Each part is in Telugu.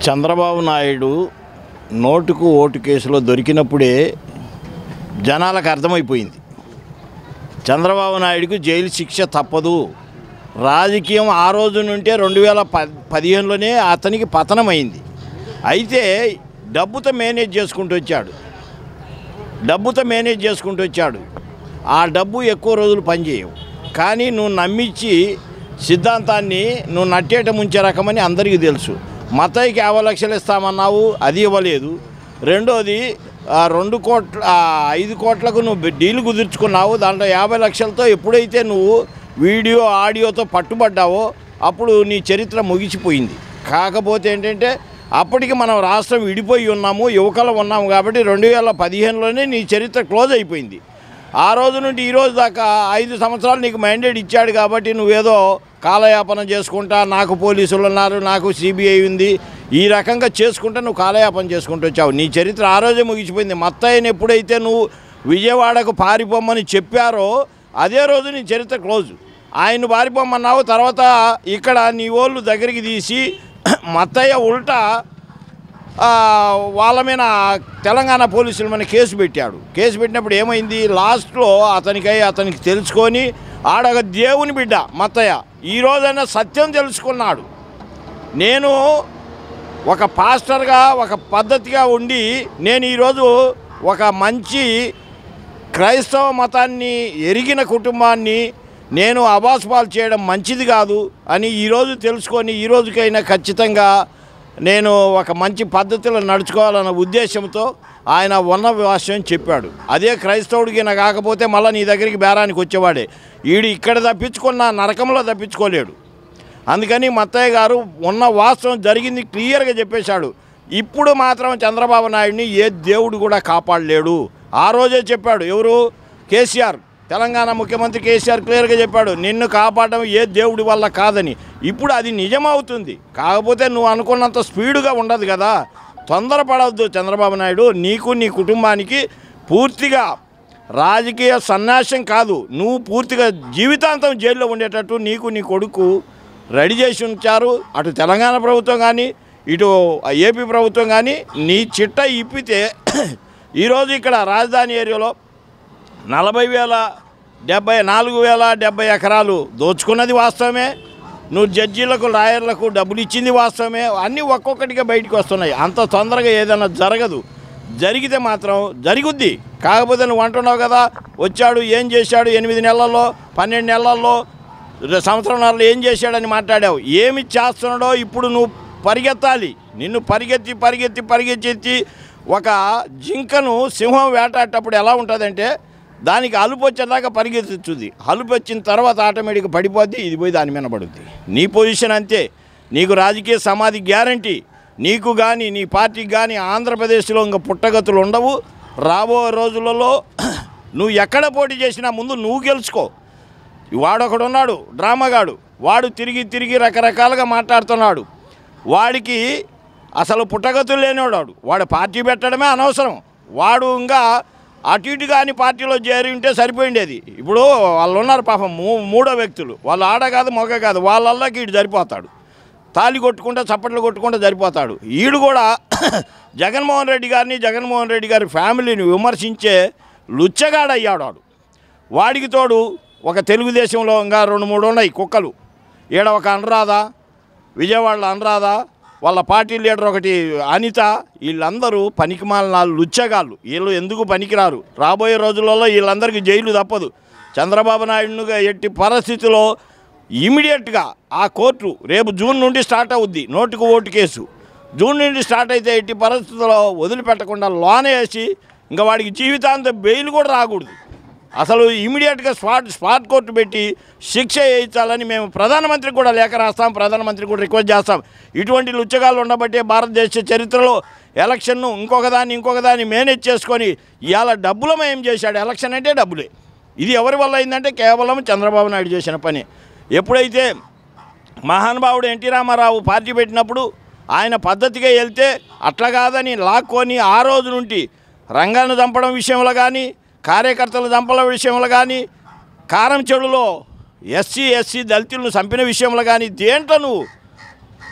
చంద్రబాబు నాయుడు నోటుకు ఓటు కేసులో దొరికినప్పుడే జనాలకు అర్థమైపోయింది చంద్రబాబు నాయుడుకు జైలు శిక్ష తప్పదు రాజకీయం ఆ రోజు నుంటే రెండు వేల ప పదిహేనులోనే అతనికి పతనమైంది అయితే డబ్బుతో మేనేజ్ చేసుకుంటూ వచ్చాడు డబ్బుతో మేనేజ్ చేసుకుంటూ వచ్చాడు ఆ డబ్బు ఎక్కువ రోజులు పనిచేయవు కానీ నువ్వు నమ్మించి సిద్ధాంతాన్ని నువ్వు నట్టేట ముంచే రకమని అందరికీ తెలుసు మతయ్యకి యాభై లక్షలు ఇస్తామన్నావు అది ఇవ్వలేదు రెండోది ఆ రెండు కోట్ల ఆ ఐదు కోట్లకు నువ్వు డీల్ కుదుర్చుకున్నావు దాంట్లో యాభై లక్షలతో ఎప్పుడైతే నువ్వు వీడియో ఆడియోతో పట్టుబడ్డావో అప్పుడు నీ చరిత్ర ముగిసిపోయింది కాకపోతే ఏంటంటే అప్పటికి మనం రాష్ట్రం విడిపోయి ఉన్నాము యువకలు ఉన్నాము కాబట్టి రెండు వేల పదిహేనులోనే నీ చరిత్ర క్లోజ్ అయిపోయింది ఆ రోజు నుండి ఈ రోజు దాకా ఐదు సంవత్సరాలు నీకు మైండెడ్ ఇచ్చాడు కాబట్టి నువ్వేదో కాలయాపన చేసుకుంటా నాకు పోలీసులు ఉన్నారు నాకు సిబిఐ ఉంది ఈ రకంగా చేసుకుంటా నువ్వు కాలయాపన చేసుకుంటూ వచ్చావు నీ చరిత్ర ఆ రోజే ముగిసిపోయింది మత్తయ్యని ఎప్పుడైతే నువ్వు విజయవాడకు పారిపోమ్మని చెప్పారో అదే రోజు నీ చరిత్ర క్లోజ్ ఆయన పారిపోమన్నావు తర్వాత ఇక్కడ నీ వాళ్ళు దగ్గరికి తీసి మత్తయ్య ఉల్టా ఆ, వాళ్ళ మీద తెలంగాణ పోలీసుల మీద కేసు పెట్టాడు కేసు పెట్టినప్పుడు ఏమైంది లాస్ట్లో అతనికై అతనికి తెలుసుకొని ఆడొక దేవుని బిడ్డ మత్తయ్య ఈ రోజైనా సత్యం తెలుసుకున్నాడు నేను ఒక పాస్టర్గా ఒక పద్ధతిగా ఉండి నేను ఈరోజు ఒక మంచి క్రైస్తవ మతాన్ని ఎరిగిన కుటుంబాన్ని నేను అబాస్పాలు చేయడం మంచిది కాదు అని ఈరోజు తెలుసుకొని ఈ రోజుకైనా ఖచ్చితంగా నేను ఒక మంచి పద్ధతిలో నడుచుకోవాలన్న ఉద్దేశంతో ఆయన ఉన్న భాష్యం చెప్పాడు అదే క్రైస్తవుడికి నా కాకపోతే మళ్ళీ నీ దగ్గరికి బేరానికి వచ్చేవాడే ఈడు ఇక్కడ తప్పించుకున్న నరకంలో తప్పించుకోలేడు అందుకని మత్తయ్య గారు ఉన్న వాస్తవం జరిగింది క్లియర్గా చెప్పేశాడు ఇప్పుడు మాత్రం చంద్రబాబు నాయుడిని ఏ దేవుడు కూడా కాపాడలేడు ఆ రోజే చెప్పాడు ఎవరు కేసీఆర్ తెలంగాణ ముఖ్యమంత్రి కేసీఆర్ క్లియర్గా చెప్పాడు నిన్ను కాపాడడం ఏ దేవుడి వల్ల కాదని ఇప్పుడు అది నిజమవుతుంది కాకపోతే నువ్వు అనుకున్నంత స్పీడుగా ఉండదు కదా తొందరపడవద్దు చంద్రబాబు నాయుడు నీకు నీ కుటుంబానికి పూర్తిగా రాజకీయ సన్యాసం కాదు నువ్వు పూర్తిగా జీవితాంతం జైల్లో ఉండేటట్టు నీకు నీ కొడుకు రెడీ చేసి ఉంచారు అటు తెలంగాణ ప్రభుత్వం కానీ ఇటు ఏపీ ప్రభుత్వం కానీ నీ చిట్ట ఇప్పితే ఈరోజు ఇక్కడ రాజధాని ఏరియాలో నలభై వేల డెబ్బై నాలుగు వేల డెబ్బై ఎకరాలు దోచుకున్నది వాస్తవమే నువ్వు జడ్జీలకు లాయర్లకు డబ్బులు ఇచ్చింది వాస్తవమే అన్నీ ఒక్కొక్కటిగా బయటికి వస్తున్నాయి అంత తొందరగా ఏదైనా జరగదు జరిగితే మాత్రం జరుగుద్ది కాకపోతే నువ్వు అంటున్నావు కదా వచ్చాడు ఏం చేశాడు ఎనిమిది నెలల్లో పన్నెండు నెలల్లో రె- సంవత్సరాల్లో ఏం చేశాడని మాట్లాడావు ఏమి చేస్తున్నాడో ఇప్పుడు నువ్వు పరిగెత్తాలి నిన్ను పరిగెత్తి పరిగెత్తి పరిగెత్తి ఒక జింకను సింహం వేటాడేటప్పుడు ఎలా ఉంటుందంటే దానికి అలుపు వచ్చేదాకా పరిగెత్తుతుంది అలుపు వచ్చిన తర్వాత ఆటోమేటిక్గా పడిపోద్ది ఇది పోయి దాని మీద పడుద్ది నీ పొజిషన్ అంతే నీకు రాజకీయ సమాధి గ్యారంటీ నీకు కానీ నీ పార్టీకి కానీ ఆంధ్రప్రదేశ్లో ఇంకా పుట్టగతులు ఉండవు రాబో రోజులలో నువ్వు ఎక్కడ పోటీ చేసినా ముందు నువ్వు గెలుచుకో వాడొకడు ఉన్నాడు డ్రామాగాడు వాడు తిరిగి తిరిగి రకరకాలుగా మాట్లాడుతున్నాడు వాడికి అసలు పుట్టగతులు లేనివాడు వాడు పార్టీ పెట్టడమే అనవసరం వాడు ఇంకా అటు ఇటు కాని పార్టీలో చేరి ఉంటే సరిపోయిండేది ఇప్పుడు వాళ్ళు ఉన్నారు పాపం మూ మూడో వ్యక్తులు వాళ్ళు ఆడ కాదు మొగ కాదు వాళ్ళల్లోకి ఇటు సరిపోతాడు తాలి కొట్టుకుంటా చప్పట్లు కొట్టుకుంటా సరిపోతాడు ఈడు కూడా జగన్మోహన్ రెడ్డి గారిని జగన్మోహన్ రెడ్డి గారి ఫ్యామిలీని విమర్శించే లుచ్చగాడయ్యాడు వాడు వాడికి తోడు ఒక తెలుగుదేశంలో ఇంకా రెండు మూడు ఉన్నాయి కుక్కలు ఈడ ఒక అనురాధ విజయవాడలో అనురాధ వాళ్ళ పార్టీ లీడర్ ఒకటి అనిత వీళ్ళందరూ పనికిమాలిన లుచ్చగాళ్ళు వీళ్ళు ఎందుకు పనికిరారు రాబోయే రోజులలో వీళ్ళందరికీ జైలు తప్పదు చంద్రబాబు నాయుడుగా ఎట్టి పరిస్థితిలో ఇమీడియట్గా ఆ కోర్టు రేపు జూన్ నుండి స్టార్ట్ అవుద్ది నోటుకు ఓటు కేసు జూన్ నుండి స్టార్ట్ అయితే ఎట్టి పరిస్థితుల్లో వదిలిపెట్టకుండా లోన్ వేసి ఇంకా వాడికి జీవితాంతం బెయిల్ కూడా రాకూడదు అసలు ఇమీడియట్గా స్పాట్ స్పాట్ కోర్టు పెట్టి శిక్ష వేయించాలని మేము ప్రధానమంత్రికి కూడా లేఖ రాస్తాం ప్రధానమంత్రికి కూడా రిక్వెస్ట్ చేస్తాం ఇటువంటి లుచ్చగాళ్ళు ఉండబట్టే భారతదేశ చరిత్రలో ఎలక్షన్ను ఇంకొకదాన్ని ఇంకొకదాన్ని మేనేజ్ చేసుకొని ఇవాళ డబ్బులమయం చేశాడు ఎలక్షన్ అంటే డబ్బులే ఇది ఎవరి వల్ల అయిందంటే కేవలం చంద్రబాబు నాయుడు చేసిన పని ఎప్పుడైతే మహానుభావుడు ఎన్టీ రామారావు పార్టీ పెట్టినప్పుడు ఆయన పద్ధతిగా వెళ్తే అట్లా కాదని లాక్కొని ఆ రోజు నుండి రంగాన్ని చంపడం విషయంలో కానీ కార్యకర్తలు చంపడం విషయంలో కానీ కారం చెడులో ఎస్సీ ఎస్సీ దళితులను చంపిన విషయంలో కానీ దేంట్లో నువ్వు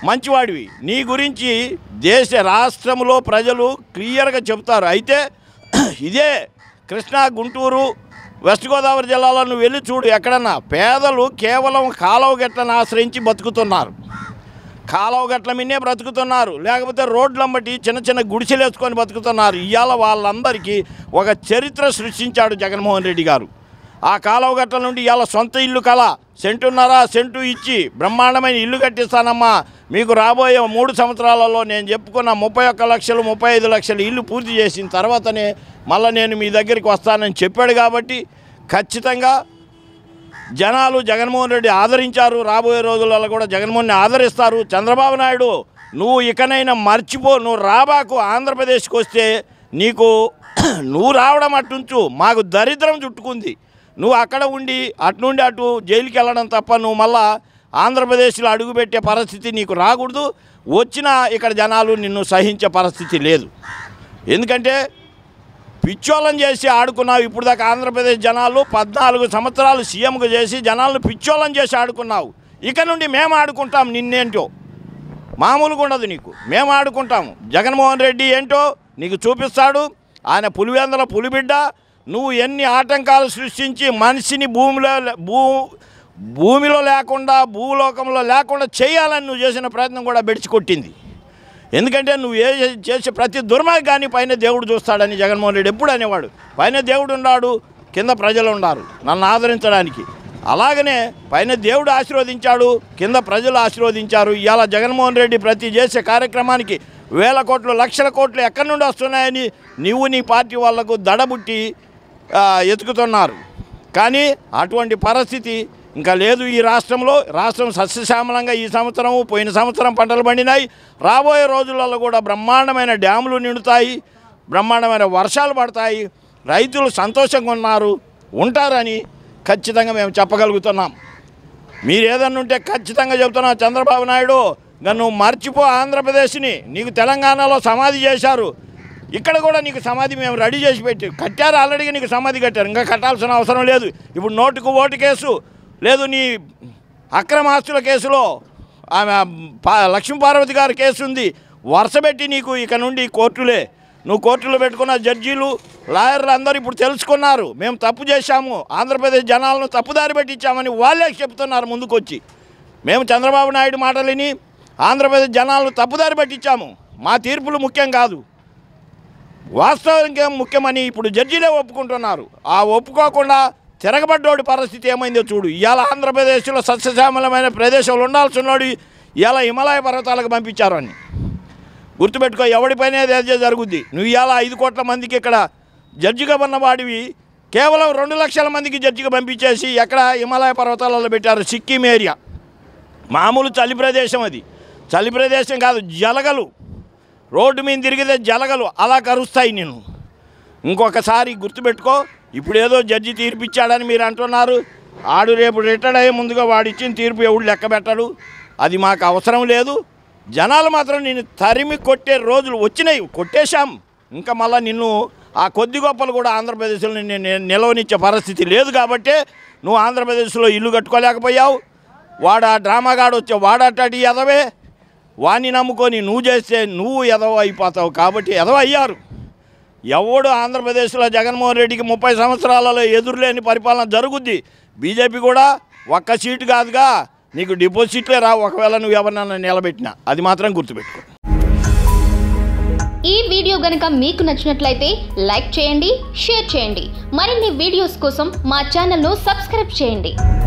మంచివాడివి నీ గురించి దేశ రాష్ట్రంలో ప్రజలు క్లియర్గా చెప్తారు అయితే ఇదే కృష్ణా గుంటూరు వెస్ట్ గోదావరి జిల్లాలో నువ్వు వెళ్ళి చూడు ఎక్కడన్నా పేదలు కేవలం కాలువ గట్లను ఆశ్రయించి బతుకుతున్నారు కాలువ గట్ల మిన్నే బ్రతుకుతున్నారు లేకపోతే రోడ్లంబటి చిన్న చిన్న గుడిసెలు వేసుకొని బతుకుతున్నారు ఇవాళ వాళ్ళందరికీ ఒక చరిత్ర సృష్టించాడు జగన్మోహన్ రెడ్డి గారు ఆ కాలువ గట్ల నుండి ఇవాళ సొంత ఇల్లు కల సెంటున్నర సెంటు ఇచ్చి బ్రహ్మాండమైన ఇల్లు కట్టిస్తానమ్మా మీకు రాబోయే మూడు సంవత్సరాలలో నేను చెప్పుకున్న ముప్పై ఒక్క లక్షలు ముప్పై ఐదు లక్షలు ఇల్లు పూర్తి చేసిన తర్వాతనే మళ్ళీ నేను మీ దగ్గరికి వస్తానని చెప్పాడు కాబట్టి ఖచ్చితంగా జనాలు జగన్మోహన్ రెడ్డి ఆదరించారు రాబోయే రోజులలో కూడా జగన్మోహన్ని ఆదరిస్తారు చంద్రబాబు నాయుడు నువ్వు ఇకనైనా మర్చిపో నువ్వు రాబాకు ఆంధ్రప్రదేశ్కి వస్తే నీకు నువ్వు రావడం అట్టుంచు మాకు దరిద్రం చుట్టుకుంది నువ్వు అక్కడ ఉండి అటు నుండి అటు జైలుకి వెళ్ళడం తప్ప నువ్వు మళ్ళా ఆంధ్రప్రదేశ్లో అడుగుపెట్టే పరిస్థితి నీకు రాకూడదు వచ్చినా ఇక్కడ జనాలు నిన్ను సహించే పరిస్థితి లేదు ఎందుకంటే పిచ్చోళ్ళని చేసి ఆడుకున్నావు ఇప్పుడు దాకా ఆంధ్రప్రదేశ్ జనాలు పద్నాలుగు సంవత్సరాలు సీఎంగా చేసి జనాలను పిచ్చోళ్ళని చేసి ఆడుకున్నావు ఇక నుండి మేము ఆడుకుంటాం నిన్నేంటో మామూలుగా ఉండదు నీకు మేము ఆడుకుంటాము జగన్మోహన్ రెడ్డి ఏంటో నీకు చూపిస్తాడు ఆయన పులివెందల పులిబిడ్డ నువ్వు ఎన్ని ఆటంకాలు సృష్టించి మనిషిని భూమిలో లే- భూ భూమిలో లేకుండా భూలోకంలో లేకుండా చేయాలని నువ్వు చేసిన ప్రయత్నం కూడా బెడిచికొట్టింది ఎందుకంటే నువ్వు ఏ చేసే ప్రతి దుర్మార్గాన్ని పైన దేవుడు చూస్తాడని జగన్మోహన్ రెడ్డి ఎప్పుడు అనేవాడు పైన దేవుడు ఉన్నాడు కింద ప్రజలు ఉన్నారు నన్ను ఆదరించడానికి అలాగనే పైన దేవుడు ఆశీర్వదించాడు కింద ప్రజలు ఆశీర్వదించారు ఇవాళ జగన్మోహన్ రెడ్డి ప్రతి చేసే కార్యక్రమానికి వేల కోట్లు లక్షల కోట్లు ఎక్కడి నుండి వస్తున్నాయని నీవు నీ పార్టీ వాళ్లకు దడబుట్టి ఆ, ఎతుకుతున్నారు కానీ అటువంటి పరిస్థితి ఇంకా లేదు ఈ రాష్ట్రంలో రాష్ట్రం సస్యశ్యామలంగా ఈ సంవత్సరం పోయిన సంవత్సరం పంటలు పండినాయి రాబోయే రోజులలో కూడా బ్రహ్మాండమైన డ్యాములు నిండుతాయి బ్రహ్మాండమైన వర్షాలు పడతాయి రైతులు సంతోషంగా ఉన్నారు ఉంటారని ఖచ్చితంగా మేము చెప్పగలుగుతున్నాం మీరు ఏదన్నా ఉంటే ఖచ్చితంగా చెప్తున్నాం చంద్రబాబు నాయుడు ఇంకా నువ్వు మర్చిపో ఆంధ్రప్రదేశ్ని నీకు తెలంగాణలో సమాధి చేశారు ఇక్కడ కూడా నీకు సమాధి మేము రెడీ చేసి పెట్టి కట్టారు ఆల్రెడీగా నీకు సమాధి కట్టారు ఇంకా కట్టాల్సిన అవసరం లేదు ఇప్పుడు నోటుకు ఓటు కేసు లేదు నీ అక్రమ ఆస్తుల కేసులో ఆమె పా- లక్ష్మీ పార్వతి గారి కేసు ఉంది వరుసపెట్టి నీకు ఇక నుండి కోర్టులే నువ్వు కోర్టులో పెట్టుకున్న జడ్జీలు లాయర్లు అందరూ ఇప్పుడు తెలుసుకున్నారు మేము తప్పు చేశాము ఆంధ్రప్రదేశ్ జనాలను తప్పుదారి పెట్టించామని వాళ్ళే చెప్తున్నారు ముందుకొచ్చి మేము చంద్రబాబు నాయుడు మాటలిని ఆంధ్రప్రదేశ్ జనాలను తప్పుదారి పట్టించాము మా తీర్పులు ముఖ్యం కాదు వాస్తవానికి ముఖ్యమని ఇప్పుడు జడ్జీలే ఒప్పుకుంటున్నారు ఆ ఒప్పుకోకుండా తిరగబడ్డోడి పరిస్థితి ఏమైందో చూడు ఇవాళ ఆంధ్రప్రదేశ్లో సస్యశ్యామలమైన ప్రదేశంలో ఉండాల్సినోడు ఇవాళ హిమాలయ పర్వతాలకు పంపించారు అని గుర్తుపెట్టుకో ఎవడిపైన అదే జరుగుద్ది నువ్వు ఇవాళ ఐదు కోట్ల మందికి ఇక్కడ జడ్జిగా ఉన్నవాడివి కేవలం రెండు లక్షల మందికి జడ్జిగా పంపించేసి ఎక్కడ హిమాలయ పర్వతాలలో పెట్టారు సిక్కిం ఏరియా మామూలు చలి ప్రదేశం అది చలి ప్రదేశం కాదు జలగలు రోడ్డు మీద తిరిగితే జలగలు అలా కరుస్తాయి నేను ఇంకొకసారి గుర్తుపెట్టుకో ఇప్పుడు ఏదో జడ్జి తీర్పు ఇచ్చాడని మీరు అంటున్నారు ఆడు రేపు రిటైర్డ్ అయ్యే ముందుగా వాడు ఇచ్చిన తీర్పు ఎవడు లెక్క పెట్టడు అది మాకు అవసరం లేదు జనాలు మాత్రం నేను తరిమి కొట్టే రోజులు వచ్చినాయి కొట్టేశాం ఇంకా మళ్ళీ నిన్ను ఆ కొద్ది గొప్పలు కూడా ఆంధ్రప్రదేశ్లో నేను నిలవనిచ్చే పరిస్థితి లేదు కాబట్టే నువ్వు ఆంధ్రప్రదేశ్లో ఇల్లు కట్టుకోలేకపోయావు వాడు ఆ డ్రామాగాడు వచ్చే వాడటాటి ఎదవే వాణ్ణి నమ్ముకొని నువ్వు చేస్తే నువ్వు ఎదవ అయిపోతావు కాబట్టి ఎదవ అయ్యారు ఎవడు ఆంధ్రప్రదేశ్లో జగన్మోహన్ రెడ్డికి ముప్పై సంవత్సరాలలో ఎదురులేని పరిపాలన జరుగుద్ది బీజేపీ కూడా ఒక్క సీటు కాదుగా నీకు డిపాజిట్లే రా ఒకవేళ నువ్వు ఎవరినైనా నిలబెట్టినా అది మాత్రం గుర్తుపెట్టుకో ఈ వీడియో గనుక మీకు నచ్చినట్లయితే లైక్ చేయండి షేర్ చేయండి మరిన్ని వీడియోస్ కోసం మా ఛానల్ను సబ్స్క్రైబ్ చేయండి